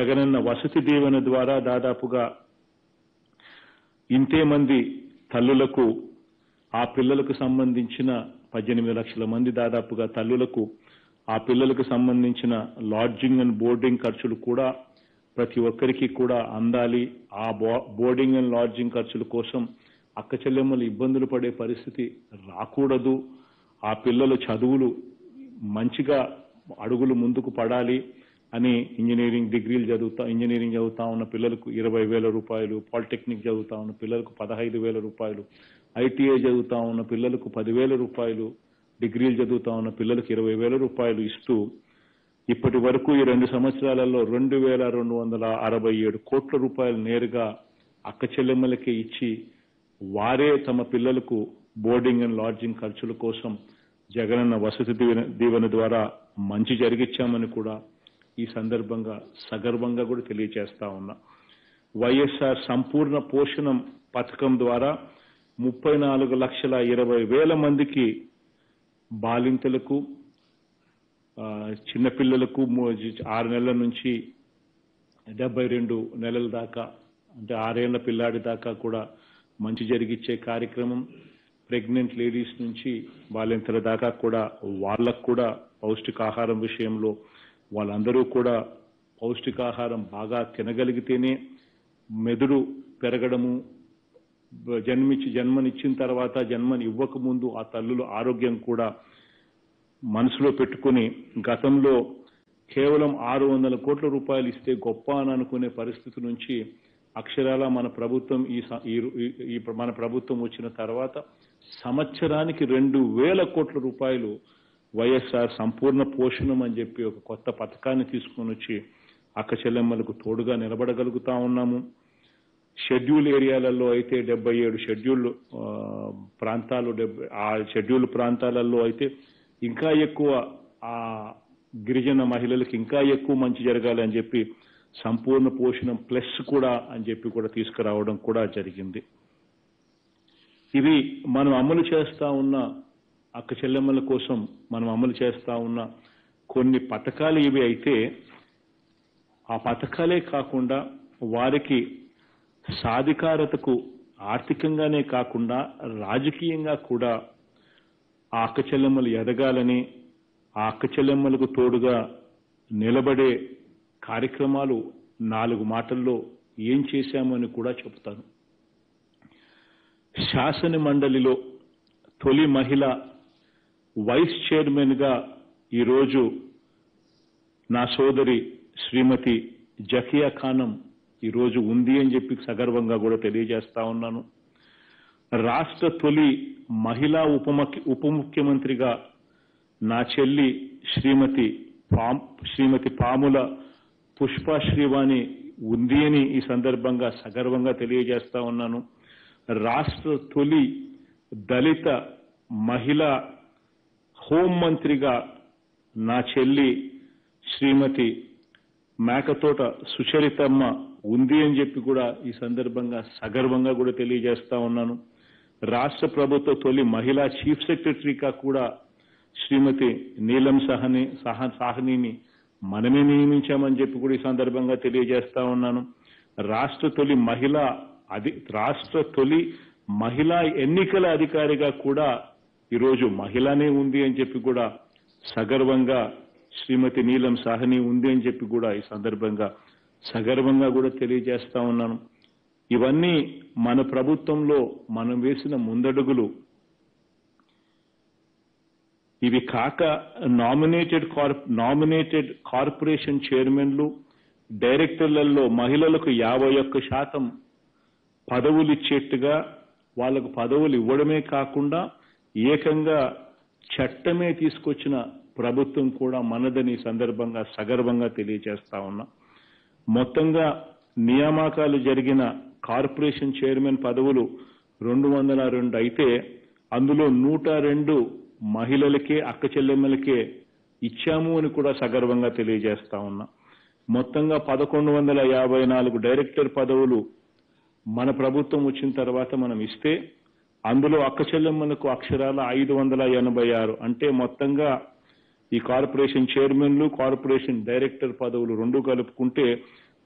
జగనన్న వసతి దీవెన ద్వారా దాదాపుగా ఇంతే మంది తల్లులకు ఆ పిల్లలకు సంబంధించిన పద్దెనిమిది లక్షల మంది దాదాపుగా తల్లులకు ఆ పిల్లలకు సంబంధించిన లాడ్జింగ్ అండ్ బోర్డింగ్ ఖర్చులు కూడా ప్రతి ఒక్కరికి కూడా అందాలి ఆ బో- బోర్డింగ్ అండ్ లాడ్జింగ్ ఖర్చుల కోసం అక్క చెల్లెమ్మలు ఇబ్బందులు పడే పరిస్థితి రాకూడదు ఆ పిల్లల చదువులు మంచిగా అడుగులు ముందుకు పడాలి అని ఇంజనీరింగ్ డిగ్రీలు చదువుతా ఇంజనీరింగ్ చదువుతా ఉన్న పిల్లలకు ఇరవై వేల రూపాయలు పాలిటెక్నిక్ చదువుతా ఉన్న పిల్లలకు పదహైదు వేల రూపాయలు ఐటీఐ చదువుతా ఉన్న పిల్లలకు పదివేల రూపాయలు డిగ్రీలు చదువుతా ఉన్న పిల్లలకు ఇరవై వేల రూపాయలు ఇస్తూ ఇప్పటి వరకు ఈ రెండు సంవత్సరాలలో రెండు వేల రెండు వందల అరవై ఏడు కోట్ల రూపాయలు నేరుగా అక్క చెల్లెమ్మలకే ఇచ్చి వారే తమ పిల్లలకు బోర్డింగ్ అండ్ లాడ్జింగ్ ఖర్చుల కోసం జగనన్న వసతి దీవెన దీవెన ద్వారా మంచి జరిగించామని కూడా ఈ సందర్భంగా సగర్వంగా కూడా తెలియజేస్తా ఉన్నా వైఎస్ఆర్ సంపూర్ణ పోషణం పథకం ద్వారా ముప్పై నాలుగు లక్షల ఇరవై వేల మందికి బాలింతలకు ఆ, చిన్నపిల్లలకు మూ- ఆరు నెలల నుంచి డెబ్బై రెండు నెలల దాకా అంటే ఆరేళ్ల పిల్లాడి దాకా కూడా మంచి జరిగిచ్చే కార్యక్రమం ప్రెగ్నెంట్ లేడీస్ నుంచి బాలింతల దాకా కూడా వాళ్ళకు కూడా పౌష్టికాహారం విషయంలో వాళ్ళందరూ కూడా పౌష్టికాహారం బాగా తినగలిగితేనే మెదడు పెరగడము బ- జన్మించి జన్మనిచ్చిన తర్వాత జన్మని ఇవ్వక ముందు ఆ తల్లుల ఆరోగ్యం కూడా మనసులో పెట్టుకుని గతంలో కేవలం ఆరు వందల కోట్ల రూపాయలు ఇస్తే గొప్ప అని అనుకునే పరిస్థితి నుంచి అక్షరాల మన ప్రభుత్వం ఈ స- ఈ ఈ- ఈ మన ప్రభుత్వం వచ్చిన తర్వాత సంవత్సరానికి రెండు వేల కోట్ల రూపాయలు వైఎస్ఆర్ సంపూర్ణ పోషణం అని చెప్పి ఒక కొత్త పథకాన్ని తీసుకొని వచ్చి అక్క చెల్లెమ్మలకు తోడుగా నిలబడగలుగుతా ఉన్నాము షెడ్యూల్ ఏరియాలలో అయితే డెబ్బై ఏడు షెడ్యూల్ ఆ, ప్రాంతాలు డెబ్బై ఆ షెడ్యూల్ ప్రాంతాలలో అయితే ఇంకా ఎక్కువ ఆ గిరిజన మహిళలకు ఇంకా ఎక్కువ మంచి జరగాలి అని చెప్పి సంపూర్ణ పోషణం ప్లస్ కూడా అని చెప్పి కూడా తీసుకురావడం కూడా జరిగింది ఇవి మనం అమలు చేస్తా ఉన్న అక్క చెల్లెమ్మల కోసం మనం అమలు చేస్తా ఉన్న కొన్ని పథకాలు ఇవి అయితే ఆ పథకాలే కాకుండా వారికి సాధికారతకు ఆర్థికంగానే కాకుండా రాజకీయంగా కూడా ఆ అక్క చెల్లెమ్మలు ఎదగాలని ఆ అక్క చెల్లెమ్మలకు తోడుగా నిలబడే కార్యక్రమాలు నాలుగు మాటల్లో ఏం చేశామని కూడా చెబుతాను శాసన మండలిలో తొలి మహిళ వైస్ చైర్మన్ గా ఈరోజు నా సోదరి శ్రీమతి జకియా ఖానం ఈరోజు ఉంది అని చెప్పి సగర్వంగా కూడా తెలియజేస్తా ఉన్నాను రాష్ట్ర తొలి మహిళా ఉపముఖ్య ఉప ముఖ్యమంత్రిగా నా చెల్లి శ్రీమతి పామ్ శ్రీమతి పాముల పుష్ప శ్రీవాణి ఉంది అని ఈ సందర్భంగా సగర్వంగా తెలియజేస్తా ఉన్నాను రాష్ట్ర తొలి దళిత మహిళా హోంమంత్రిగా నా చెల్లి శ్రీమతి మేకతోట సుచరితమ్మ ఉంది అని చెప్పి కూడా ఈ సందర్భంగా సగర్వంగా కూడా తెలియజేస్తా ఉన్నాను రాష్ట్ర ప్రభుత్వ తొలి మహిళా చీఫ్ సెక్రటరీగా కూడా శ్రీమతి నీలం సహని సహ సాహనిని మనమే నియమించామని చెప్పి కూడా ఈ సందర్భంగా తెలియజేస్తా ఉన్నాను రాష్ట్ర తొలి మహిళా అధి రాష్ట్ర తొలి మహిళా ఎన్నికల అధికారిగా కూడా ఈరోజు మహిళనే ఉంది అని చెప్పి కూడా సగర్వంగా శ్రీమతి నీలం సాహని ఉంది అని చెప్పి కూడా ఈ సందర్భంగా సగర్వంగా కూడా తెలియజేస్తా ఉన్నాను ఇవన్నీ మన ప్రభుత్వంలో మనం వేసిన ముందడుగులు ఇవి కాక నామినేటెడ్ కార్ప్ నామినేటెడ్ కార్పొరేషన్ చైర్మన్లు డైరెక్టర్లలో మహిళలకు యాభై ఒక్క శాతం పదవులు ఇచ్చేట్టుగా వాళ్ళకు పదవులు ఇవ్వడమే కాకుండా ఏకంగా చట్టమే తీసుకొచ్చిన ప్రభుత్వం కూడా మనదని ఈ సందర్భంగా సగర్వంగా తెలియజేస్తా ఉన్నా మొత్తంగా నియామకాలు జరిగిన కార్పొరేషన్ చైర్మన్ పదవులు రెండు వందల రెండు అయితే అందులో నూట రెండు మహిళలకే అక్క చెల్లెమ్మలకే ఇచ్చాము అని కూడా సగర్వంగా తెలియజేస్తా ఉన్నా మొత్తంగా పదకొండు వందల యాభై నాలుగు డైరెక్టర్ పదవులు మన ప్రభుత్వం వచ్చిన తర్వాత మనం ఇస్తే అందులో అక్క చెల్లెమ్మలకు అక్షరాల ఐదు వందల ఎనభై ఆరు అంటే మొత్తంగా ఈ కార్పొరేషన్ చైర్మన్లు కార్పొరేషన్ డైరెక్టర్ పదవులు రెండు కలుపుకుంటే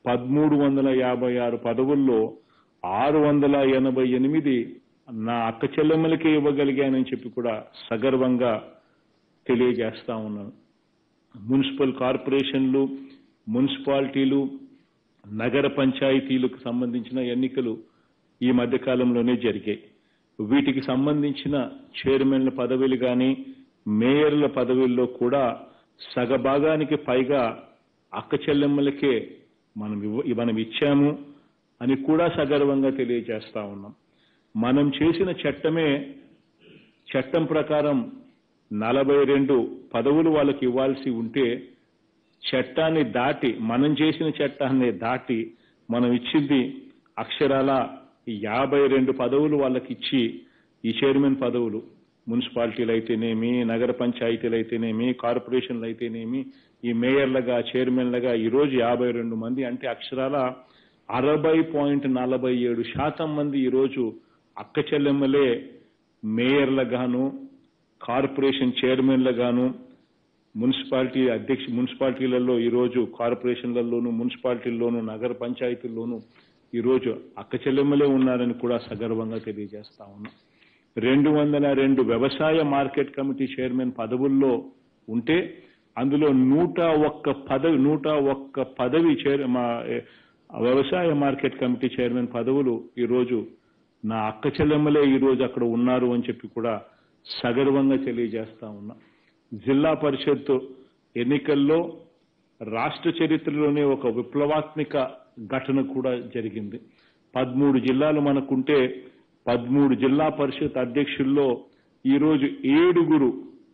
పదమూడు వందల యాభై ఆరు పదవుల్లో ఆరు వందల ఎనభై ఎనిమిది నా అక్క చెల్లెమ్మలకే ఇవ్వగలిగానని చెప్పి కూడా సగర్వంగా తెలియజేస్తా ఉన్నాను మున్సిపల్ కార్పొరేషన్లు మున్సిపాలిటీలు నగర పంచాయతీలకు సంబంధించిన ఎన్నికలు ఈ మధ్య కాలంలోనే జరిగాయి వీటికి సంబంధించిన చైర్మన్ల పదవులు కానీ మేయర్ల పదవుల్లో కూడా సగభాగానికి పైగా అక్క చెల్లెమ్మలకే మనం ఇవ్వ మనం ఇచ్చాము అని కూడా సగర్వంగా తెలియజేస్తా ఉన్నాం మనం చేసిన చట్టమే చట్టం ప్రకారం నలభై రెండు పదవులు వాళ్ళకి ఇవ్వాల్సి ఉంటే చట్టాన్ని దాటి మనం చేసిన చట్టాన్ని దాటి మనం ఇచ్చింది అక్షరాల యాభై రెండు పదవులు వాళ్ళకి ఇచ్చి ఈ చైర్మన్ పదవులు మున్సిపాలిటీలు అయితేనేమి నగర పంచాయతీలు అయితేనేమి కార్పొరేషన్లు అయితేనేమి ఈ మేయర్లుగా చైర్మన్లుగా ఈరోజు యాభై రెండు మంది అంటే అక్షరాల అరవై పాయింట్ నలభై ఏడు శాతం మంది ఈరోజు అక్క చెల్లెమ్మలే మేయర్లుగాను కార్పొరేషన్ చైర్మన్లుగాను మున్సిపాలిటీ అధ్యక్ష మున్సిపాలిటీలలో ఈరోజు కార్పొరేషన్లలోను మున్సిపాలిటీల్లోను నగర పంచాయతీల్లోనూ ఈరోజు అక్క చెల్లెమ్మలే ఉన్నారని కూడా సగర్వంగా తెలియజేస్తా ఉన్నాం రెండు వందల రెండు వ్యవసాయ మార్కెట్ కమిటీ చైర్మన్ పదవుల్లో ఉంటే అందులో నూట ఒక్క పదవి నూట ఒక్క పదవి చైర్ మా ఏ, వ్యవసాయ మార్కెట్ కమిటీ చైర్మన్ పదవులు ఈరోజు నా అక్క చెల్లెమ్మలే ఈరోజు అక్కడ ఉన్నారు అని చెప్పి కూడా సగర్వంగా తెలియజేస్తా ఉన్నా జిల్లా పరిషత్ ఎన్నికల్లో రాష్ట్ర చరిత్రలోనే ఒక విప్లవాత్మక ఘటన కూడా జరిగింది పదమూడు జిల్లాలు మనకుంటే పదమూడు జిల్లా పరిషత్ అధ్యక్షుల్లో ఈరోజు ఏడుగురు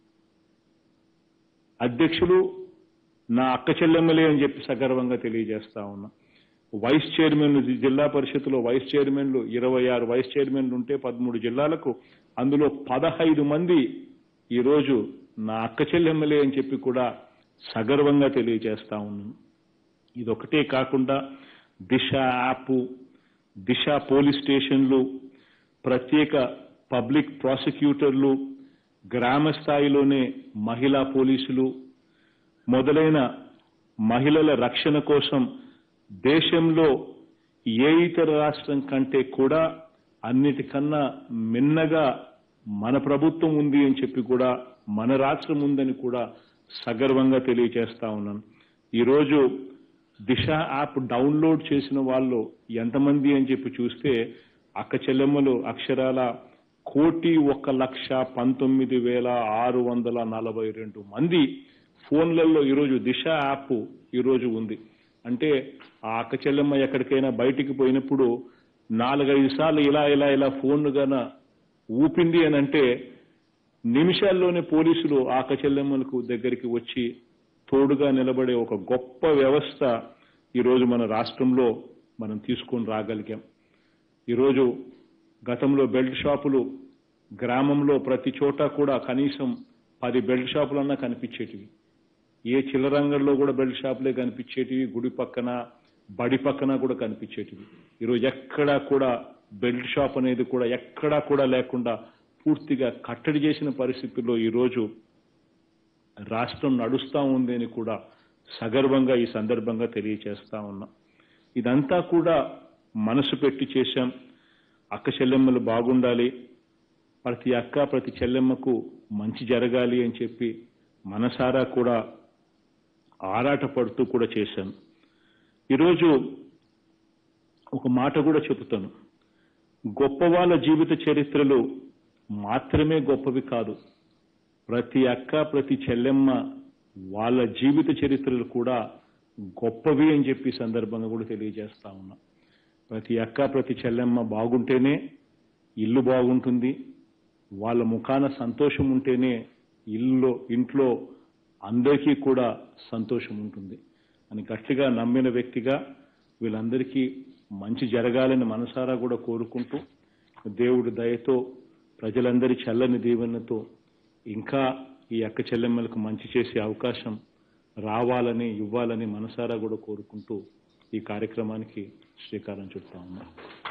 అధ్యక్షులు నా అక్క చెల్లెమ్మలే అని చెప్పి సగర్వంగా తెలియజేస్తా ఉన్నా వైస్ చైర్మన్లు జిల్లా పరిషత్లో వైస్ చైర్మన్లు ఇరవై ఆరు వైస్ చైర్మన్లు ఉంటే పదమూడు జిల్లాలకు అందులో పదహైదు మంది ఈరోజు నా అక్క చెల్లెమ్మలే అని చెప్పి కూడా సగర్వంగా తెలియజేస్తా ఉన్నాను ఇదొకటే కాకుండా దిశ యాప్ దిశ పోలీస్ స్టేషన్లు ప్రత్యేక పబ్లిక్ ప్రాసిక్యూటర్లు గ్రామ స్థాయిలోనే మహిళా పోలీసులు మొదలైన మహిళల రక్షణ కోసం దేశంలో ఏ ఇతర రాష్ట్రం కంటే కూడా అన్నిటికన్నా మిన్నగా మన ప్రభుత్వం ఉంది అని చెప్పి కూడా మన రాష్ట్రం ఉందని కూడా సగర్వంగా తెలియజేస్తా ఉన్నాను ఈరోజు దిశ యాప్ డౌన్లోడ్ చేసిన వాళ్ళు ఎంతమంది అని చెప్పి చూస్తే అక్క చెల్లెమ్మలు అక్షరాల కోటి ఒక లక్ష పంతొమ్మిది వేల ఆరు వందల నలభై రెండు మంది ఫోన్లలో ఈరోజు దిశ యాప్ ఈరోజు ఉంది అంటే ఆ అక్క చెల్లెమ్మ ఎక్కడికైనా బయటికి పోయినప్పుడు నాలుగైదు సార్లు ఇలా ఇలా ఇలా ఫోన్ గన ఊపింది అని అంటే నిమిషాల్లోనే పోలీసులు ఆ అక్క చెల్లెమ్మలకు దగ్గరికి వచ్చి తోడుగా నిలబడే ఒక గొప్ప వ్యవస్థ ఈరోజు మన రాష్ట్రంలో మనం తీసుకొని రాగలిగాం ఈరోజు గతంలో బెల్ట్ షాపులు గ్రామంలో ప్రతి చోట కూడా కనీసం పది బెల్ట్ షాపులన్నా కనిపించేటివి ఏ చిల్లరంగంలో కూడా బెల్ట్ షాపులే కనిపించేటివి గుడి పక్కన బడి పక్కన కూడా కనిపించేటివి ఈరోజు ఎక్కడా కూడా బెల్ట్ షాప్ అనేది కూడా ఎక్కడా కూడా లేకుండా పూర్తిగా కట్టడి చేసిన పరిస్థితుల్లో ఈరోజు రాష్ట్రం నడుస్తా ఉంది అని కూడా సగర్వంగా ఈ సందర్భంగా తెలియచేస్తా ఉన్నా ఇదంతా కూడా మనసు పెట్టి చేశాం అక్క చెల్లెమ్మలు బాగుండాలి ప్రతి అక్క ప్రతి చెల్లెమ్మకు మంచి జరగాలి అని చెప్పి మనసారా కూడా ఆరాటపడుతూ కూడా చేశాం ఈరోజు ఒక మాట కూడా చెబుతాను గొప్ప వాళ్ళ జీవిత చరిత్రలు మాత్రమే గొప్పవి కాదు ప్రతి అక్క ప్రతి చెల్లెమ్మ వాళ్ళ జీవిత చరిత్రలు కూడా గొప్పవి అని చెప్పి ఈ సందర్భంగా కూడా తెలియజేస్తా ఉన్నా ప్రతి అక్క ప్రతి చెల్లెమ్మ బాగుంటేనే ఇల్లు బాగుంటుంది వాళ్ళ ముఖాన సంతోషం ఉంటేనే ఇల్లు ఇంట్లో అందరికీ కూడా సంతోషం ఉంటుంది అని గట్టిగా నమ్మిన వ్యక్తిగా వీళ్ళందరికీ మంచి జరగాలని మనసారా కూడా కోరుకుంటూ దేవుడి దయతో ప్రజలందరి చల్లని దీవెనతో ఇంకా ఈ అక్క చెల్లెమ్మలకు మంచి చేసే అవకాశం రావాలని ఇవ్వాలని మనసారా కూడా కోరుకుంటూ ఈ కార్యక్రమానికి శ్రీకారం చుడతా ఉన్నాం